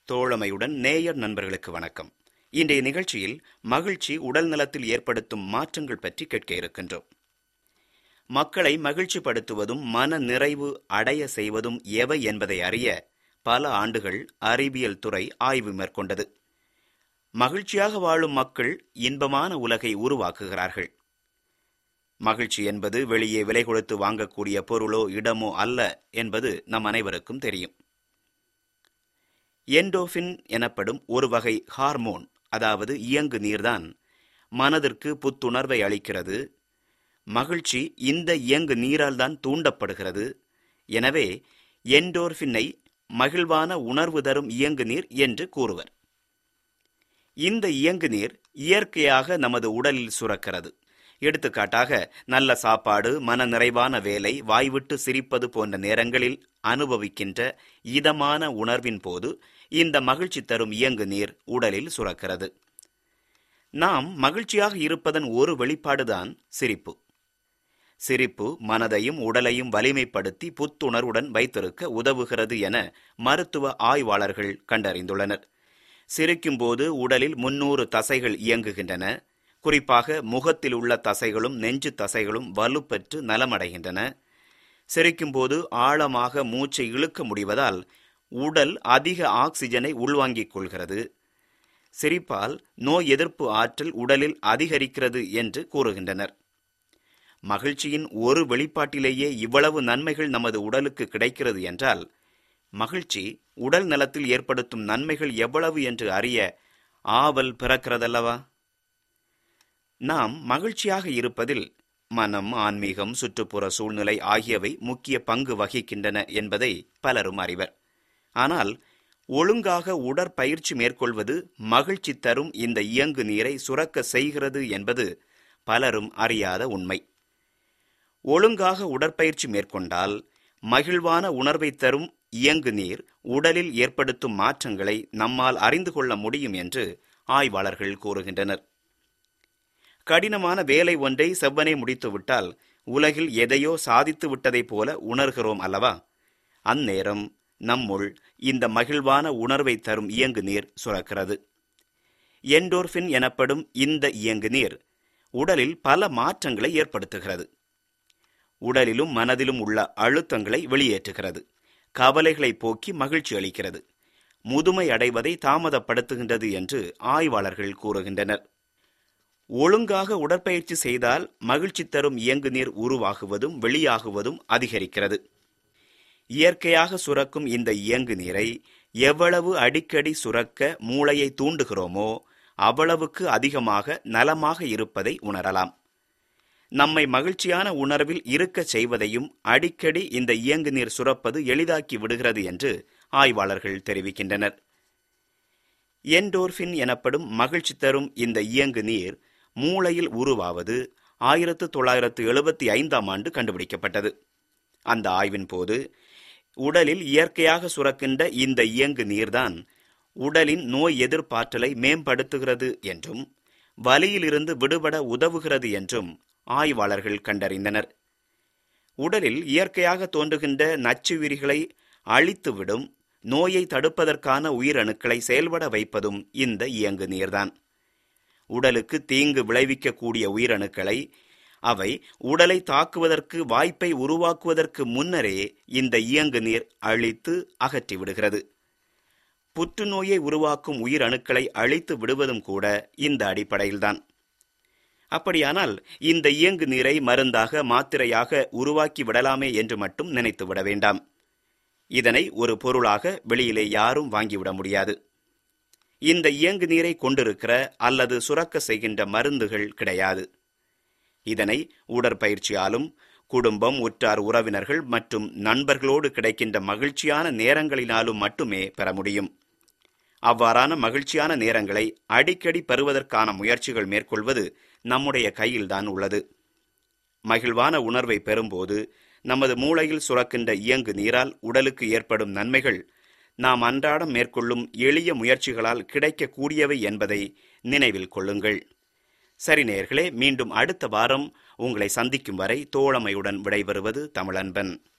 தோழமையுடன் நேயர் நண்பர்களுக்கு வணக்கம் இன்றைய நிகழ்ச்சியில் மகிழ்ச்சி உடல் நலத்தில் ஏற்படுத்தும் மாற்றங்கள் பற்றி கேட்க இருக்கின்றோம் மக்களை மகிழ்ச்சிப்படுத்துவதும் மன நிறைவு அடைய செய்வதும் எவை என்பதை அறிய பல ஆண்டுகள் அறிவியல் துறை ஆய்வு மேற்கொண்டது மகிழ்ச்சியாக வாழும் மக்கள் இன்பமான உலகை உருவாக்குகிறார்கள் மகிழ்ச்சி என்பது வெளியே விலை கொடுத்து வாங்கக்கூடிய பொருளோ இடமோ அல்ல என்பது நம் அனைவருக்கும் தெரியும் என்டோஃபின் எனப்படும் ஒரு வகை ஹார்மோன் அதாவது இயங்கு நீர்தான் மனதிற்கு புத்துணர்வை அளிக்கிறது மகிழ்ச்சி இந்த இயங்கு நீரால் தான் தூண்டப்படுகிறது எனவே என்டோர்பினை மகிழ்வான உணர்வு தரும் இயங்கு நீர் என்று கூறுவர் இந்த இயங்கு நீர் இயற்கையாக நமது உடலில் சுரக்கிறது எடுத்துக்காட்டாக நல்ல சாப்பாடு மன நிறைவான வேலை வாய்விட்டு சிரிப்பது போன்ற நேரங்களில் அனுபவிக்கின்ற இதமான உணர்வின் போது இந்த மகிழ்ச்சி தரும் இயங்கு நீர் உடலில் சுரக்கிறது நாம் மகிழ்ச்சியாக இருப்பதன் ஒரு வெளிப்பாடுதான் சிரிப்பு சிரிப்பு மனதையும் உடலையும் வலிமைப்படுத்தி புத்துணர்வுடன் வைத்திருக்க உதவுகிறது என மருத்துவ ஆய்வாளர்கள் கண்டறிந்துள்ளனர் சிரிக்கும்போது உடலில் முன்னூறு தசைகள் இயங்குகின்றன குறிப்பாக முகத்தில் உள்ள தசைகளும் நெஞ்சு தசைகளும் வலுப்பெற்று நலமடைகின்றன சிரிக்கும்போது ஆழமாக மூச்சை இழுக்க முடிவதால் உடல் அதிக ஆக்சிஜனை உள்வாங்கிக் கொள்கிறது சிரிப்பால் நோய் எதிர்ப்பு ஆற்றல் உடலில் அதிகரிக்கிறது என்று கூறுகின்றனர் மகிழ்ச்சியின் ஒரு வெளிப்பாட்டிலேயே இவ்வளவு நன்மைகள் நமது உடலுக்கு கிடைக்கிறது என்றால் மகிழ்ச்சி உடல் நலத்தில் ஏற்படுத்தும் நன்மைகள் எவ்வளவு என்று அறிய ஆவல் பிறக்கிறதல்லவா நாம் மகிழ்ச்சியாக இருப்பதில் மனம் ஆன்மீகம் சுற்றுப்புற சூழ்நிலை ஆகியவை முக்கிய பங்கு வகிக்கின்றன என்பதை பலரும் அறிவர் ஆனால் ஒழுங்காக உடற்பயிற்சி மேற்கொள்வது மகிழ்ச்சி தரும் இந்த இயங்கு நீரை சுரக்க செய்கிறது என்பது பலரும் அறியாத உண்மை ஒழுங்காக உடற்பயிற்சி மேற்கொண்டால் மகிழ்வான உணர்வை தரும் இயங்கு நீர் உடலில் ஏற்படுத்தும் மாற்றங்களை நம்மால் அறிந்து கொள்ள முடியும் என்று ஆய்வாளர்கள் கூறுகின்றனர் கடினமான வேலை ஒன்றை செவ்வனே முடித்துவிட்டால் உலகில் எதையோ சாதித்து விட்டதைப் போல உணர்கிறோம் அல்லவா அந்நேரம் நம்முள் இந்த மகிழ்வான உணர்வை தரும் இயங்கு நீர் சுரக்கிறது என்டோர்பின் எனப்படும் இந்த இயங்கு நீர் உடலில் பல மாற்றங்களை ஏற்படுத்துகிறது உடலிலும் மனதிலும் உள்ள அழுத்தங்களை வெளியேற்றுகிறது கவலைகளை போக்கி மகிழ்ச்சி அளிக்கிறது முதுமை அடைவதை தாமதப்படுத்துகின்றது என்று ஆய்வாளர்கள் கூறுகின்றனர் ஒழுங்காக உடற்பயிற்சி செய்தால் மகிழ்ச்சி தரும் இயங்கு நீர் உருவாகுவதும் வெளியாகுவதும் அதிகரிக்கிறது இயற்கையாக சுரக்கும் இந்த இயங்கு நீரை எவ்வளவு அடிக்கடி சுரக்க மூளையை தூண்டுகிறோமோ அவ்வளவுக்கு அதிகமாக நலமாக இருப்பதை உணரலாம் நம்மை மகிழ்ச்சியான உணர்வில் இருக்கச் செய்வதையும் அடிக்கடி இந்த இயங்கு நீர் சுரப்பது எளிதாக்கி விடுகிறது என்று ஆய்வாளர்கள் தெரிவிக்கின்றனர் என்டோர்பின் எனப்படும் மகிழ்ச்சி தரும் இந்த இயங்கு நீர் மூளையில் உருவாவது ஆயிரத்து தொள்ளாயிரத்து எழுபத்தி ஐந்தாம் ஆண்டு கண்டுபிடிக்கப்பட்டது அந்த ஆய்வின் போது உடலில் இயற்கையாக சுரக்கின்ற இந்த இயங்கு நீர்தான் உடலின் நோய் எதிர்ப்பாற்றலை மேம்படுத்துகிறது என்றும் வலியிலிருந்து விடுபட உதவுகிறது என்றும் ஆய்வாளர்கள் கண்டறிந்தனர் உடலில் இயற்கையாக தோன்றுகின்ற நச்சுயிரிகளை அழித்துவிடும் நோயை தடுப்பதற்கான உயிரணுக்களை செயல்பட வைப்பதும் இந்த இயங்கு நீர்தான் உடலுக்கு தீங்கு விளைவிக்கக்கூடிய உயிரணுக்களை அவை உடலை தாக்குவதற்கு வாய்ப்பை உருவாக்குவதற்கு முன்னரே இந்த இயங்கு நீர் அழித்து அகற்றி விடுகிறது புற்றுநோயை உருவாக்கும் உயிரணுக்களை அழித்து விடுவதும் கூட இந்த அடிப்படையில்தான் அப்படியானால் இந்த இயங்கு நீரை மருந்தாக மாத்திரையாக உருவாக்கி விடலாமே என்று மட்டும் நினைத்து விட வேண்டாம் இதனை ஒரு பொருளாக வெளியிலே யாரும் வாங்கிவிட முடியாது இந்த இயங்கு நீரை கொண்டிருக்கிற அல்லது சுரக்க செய்கின்ற மருந்துகள் கிடையாது இதனை உடற்பயிற்சியாலும் குடும்பம் உற்றார் உறவினர்கள் மற்றும் நண்பர்களோடு கிடைக்கின்ற மகிழ்ச்சியான நேரங்களினாலும் மட்டுமே பெற முடியும் அவ்வாறான மகிழ்ச்சியான நேரங்களை அடிக்கடி பெறுவதற்கான முயற்சிகள் மேற்கொள்வது நம்முடைய கையில்தான் உள்ளது மகிழ்வான உணர்வை பெறும்போது நமது மூளையில் சுரக்கின்ற இயங்கு நீரால் உடலுக்கு ஏற்படும் நன்மைகள் நாம் அன்றாடம் மேற்கொள்ளும் எளிய முயற்சிகளால் கிடைக்கக்கூடியவை என்பதை நினைவில் கொள்ளுங்கள் சரி நேயர்களே மீண்டும் அடுத்த வாரம் உங்களை சந்திக்கும் வரை தோழமையுடன் விடைபெறுவது தமிழன்பன்